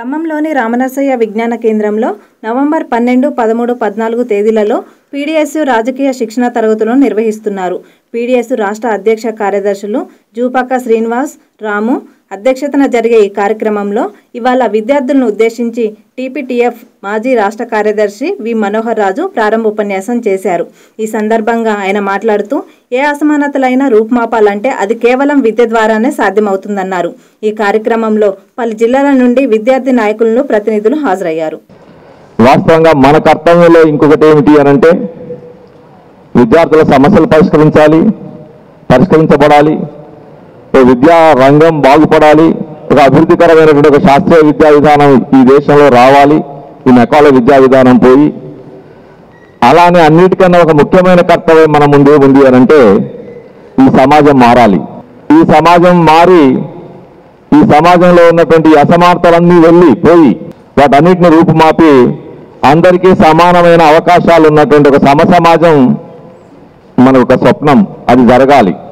ఖమ్మంలోని రామనరసయ్య విజ్ఞాన కేంద్రంలో నవంబర్ పన్నెండు పదమూడు పద్నాలుగు తేదీలలో పీడీఎస్యు రాజకీయ శిక్షణ తరగతులను నిర్వహిస్తున్నారు పీడీఎస్ రాష్ట్ర అధ్యక్ష కార్యదర్శులు జూపాక శ్రీనివాస్ రాము అధ్యక్షతన జరిగే ఈ కార్యక్రమంలో ఇవాళ విద్యార్థులను ఉద్దేశించి టీపీటీఎఫ్ మాజీ రాష్ట్ర కార్యదర్శి వి మనోహర్ రాజు ప్రారంభోపన్యాసం చేశారు ఈ సందర్భంగా ఆయన మాట్లాడుతూ ఏ అసమానతలైనా రూపుమాపాలంటే అది కేవలం విద్య ద్వారానే సాధ్యమవుతుందన్నారు ఈ కార్యక్రమంలో పలు జిల్లాల నుండి విద్యార్థి నాయకులను ప్రతినిధులు హాజరయ్యారు వాస్తవంగా మన కర్తవ్యంలో ఇంకొకటి ఏమిటి అని అంటే విద్యార్థుల సమస్యలు పరిష్కరించాలి పరిష్కరించబడాలి ఓ విద్యా రంగం బాగుపడాలి ఒక అభివృద్ధికరమైనటువంటి ఒక శాస్త్రీయ విద్యా విధానం ఈ దేశంలో రావాలి ఈ నకాల విద్యా విధానం పోయి అలానే అన్నిటికన్నా ఒక ముఖ్యమైన కర్తవ్యం మన ముందు ఉంది అని అంటే ఈ సమాజం మారాలి ఈ సమాజం మారి ఈ సమాజంలో ఉన్నటువంటి అసమానతలన్నీ వెళ్ళి పోయి వాటన్నిటిని రూపుమాపి అందరికీ సమానమైన అవకాశాలు ఉన్నటువంటి ఒక సమ సమాజం మన ఒక స్వప్నం అది జరగాలి